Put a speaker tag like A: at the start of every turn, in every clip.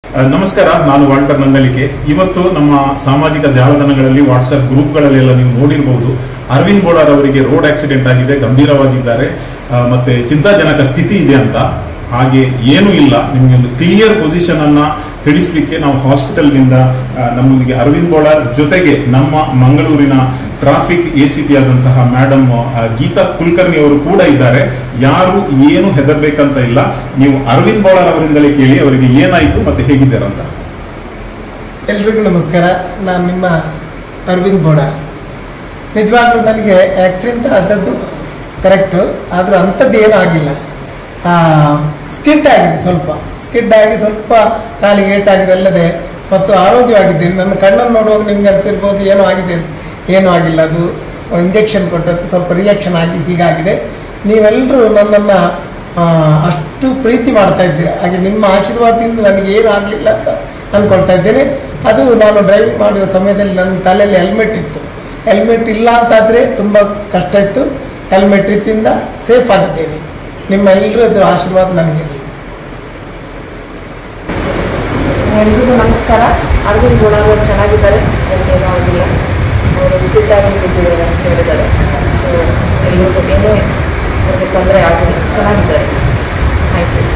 A: ಆ, ನಮಸ್ಕಾರ ನಾನು ವಾಲ್ಟರ್ ನಂದಲಿಕೆ ಇವತ್ತು ನಮ್ಮ ಸಾಮಾಜಿಕ ಜಾಲತಾಣಗಳಲ್ಲಿ ವಾಟ್ಸ್ಆಪ್ ಗ್ರೂಪ್ಗಳಲ್ಲೆಲ್ಲ ನೀವು ನೋಡಿರಬಹುದು ಅರವಿಂದ್ ಬೋಳಾರ್ ಅವರಿಗೆ ರೋಡ್ ಆಕ್ಸಿಡೆಂಟ್ ಆಗಿದೆ ಗಂಭೀರವಾಗಿದ್ದಾರೆ ಆ, ಮತ್ತೆ ಚಿಂತಾಜನಕ ಸ್ಥಿತಿ ಇದೆ ಅಂತ ಹಾಗೆ ಏನೂ ಇಲ್ಲ ನಿಮಗೆ ಒಂದು ಕ್ಲಿಯರ್ ಪೊಸಿಷನ್ ಅನ್ನ ತಿಳಿಸ್ಲಿಕ್ಕೆ ನಾವು ಹಾಸ್ಪಿಟಲ್ನಿಂದ ಆ, ನಮ್ಮೊಂದಿಗೆ ಅರವಿಂದ್ ಬೋಳಾರ್ ಜೊತೆಗೆ ನಮ್ಮ ಮಂಗಳೂರಿನ ಟ್ರಾಫಿಕ್ ಎ ಸಿ ಪಿ ಆದಂತಹ ಮೇಡಮ್ ಗೀತಾ ಕುಲಕರ್ಣಿ ಅವರು ಕೂಡ ಇದ್ದಾರೆ ಯಾರು ಏನು ಹೆದರ್ಬೇಕಂತ ಇಲ್ಲ ನೀವು ಅರವಿಂದ್ ಬೋಳಾರ್ ಅವರಿಂದಲೇ ಕೇಳಿ ಅವರಿಗೆ ಏನಾಯಿತು ಮತ್ತೆ ಹೇಗಿದ್ದಾರೆ ಅಂತ
B: ಎಲ್ರಿಗೂ ನಮಸ್ಕಾರ ನಾನು ನಿಮ್ಮ ಅರವಿಂದ್ ಬೋಡ ನಿಜವಾಗ್ಲೂ ನನಗೆ ಆಕ್ಸಿಡೆಂಟ್ ಆದದ್ದು ಕರೆಕ್ಟು ಆದರೂ ಅಂಥದ್ದು ಏನೂ ಆಗಿಲ್ಲ ಸ್ಕಿಡ್ ಆಗಿದೆ ಸ್ವಲ್ಪ ಸ್ಕಿಡ್ ಆಗಿ ಸ್ವಲ್ಪ ಕಾಲಿಗೆ ಏಟಾಗಿದೆ ಅಲ್ಲದೆ ಮತ್ತು ಆರೋಗ್ಯವಾಗಿದ್ದೇನೆ ನನ್ನ ಕಣ್ಣನ್ನು ನೋಡುವಾಗ ನಿಮ್ಗೆ ಅನಿಸಿರ್ಬೋದು ಏನೋ ಆಗಿದೆ ಅಂತ. ಏನೂ ಆಗಿಲ್ಲ ಅದು ಇಂಜೆಕ್ಷನ್ ಕೊಟ್ಟದ್ದು ಸ್ವಲ್ಪ ರಿಯಾಕ್ಷನ್ ಆಗಿ ಹೀಗಾಗಿದೆ ನೀವೆಲ್ಲರೂ ನನ್ನನ್ನು ಅಷ್ಟು ಪ್ರೀತಿ ಮಾಡ್ತಾ ಇದ್ದೀರಾ ಹಾಗೆ ನಿಮ್ಮ ಆಶೀರ್ವಾದದಿಂದ ನನಗೆ ಏನು ಆಗಲಿಲ್ಲ ಅಂತ ಅಂದ್ಕೊಳ್ತಾ ಇದ್ದೇನೆ ಅದು ನಾನು ಡ್ರೈವಿಂಗ್ ಮಾಡುವ ಸಮಯದಲ್ಲಿ ನನ್ನ ತಲೆಯಲ್ಲಿ ಹೆಲ್ಮೆಟ್ ಇತ್ತು ಹೆಲ್ಮೆಟ್ ಇಲ್ಲ ಅಂತಾದರೆ ತುಂಬ ಕಷ್ಟ ಇತ್ತು ಹೆಲ್ಮೆಟ್ ಇತ್ತಿಂದ ಸೇಫ್ ಆಗಿದ್ದೇನೆ ನಿಮ್ಮ ಎಲ್ಲರದ್ದು ಆಶೀರ್ವಾದ ನನಗಿರಲಿ
C: ಎಲ್ರಿಗೂ ನಮಸ್ಕಾರ ಅರವಿಂದ್ ಗುಣಗಳು ಚೆನ್ನಾಗಿದ್ದಾರೆ ಏನೂ ಆಗಿಲ್ಲ ಅವರು ಸ್ಕಿಟ್ ಆಗಿ ಬಿದ್ದಿದ್ದಾರೆ ಅಂತ ಹೇಳಿದ್ದಾರೆ ಸೊ ಎಲ್ರಿಗೂ ಏನೇ ಅವ್ರಿಗೆ ತೊಂದರೆ ಆಗಿಲ್ಲ ಚೆನ್ನಾಗಿದ್ದಾರೆ ಥ್ಯಾಂಕ್ ಯು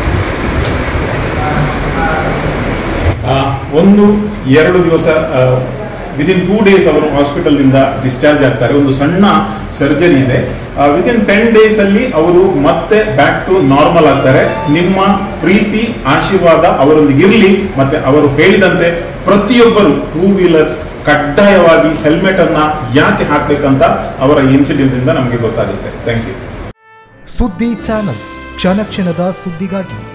A: ಆ, ಒಂದು ಎರಡು ದಿವಸ ವಿದಿನ್ ಟೂ ಡೇಸ್ ಅವರು ಹಾಸ್ಪಿಟಲ್ನಿಂದ ಡಿಸ್ಚಾರ್ಜ್ ಆಗ್ತಾರೆ ಒಂದು ಸಣ್ಣ ಸರ್ಜರಿ ಇದೆ ವಿದಿನ್ ಟೆನ್ ಡೇಸ್ ಅಲ್ಲಿ ಅವರು ಮತ್ತೆ ಬ್ಯಾಕ್ ಟು ನಾರ್ಮಲ್ ಆಗ್ತಾರೆ ನಿಮ್ಮ ಪ್ರೀತಿ ಆಶೀರ್ವಾದ ಅವರೊಂದಿಗೆ ಇರಲಿ ಮತ್ತೆ ಅವರು ಹೇಳಿದಂತೆ ಪ್ರತಿಯೊಬ್ಬರು ಟೂ ವೀಲರ್ಸ್ ಕಡ್ಡಾಯವಾಗಿ ಹೆಲ್ಮೆಟ್ ಅನ್ನ ಯಾಕೆ ಹಾಕ್ಬೇಕಂತ ಅವರ ಇನ್ಸಿಡೆಂಟ್ ಇಂದ ನಮಗೆ ಗೊತ್ತಾಗುತ್ತೆ ಥ್ಯಾಂಕ್ ಯು
D: ಸುದ್ದಿ ಚಾನಲ್ ಕ್ಷಣ ಕ್ಷಣದ ಸುದ್ದಿಗಾಗಿ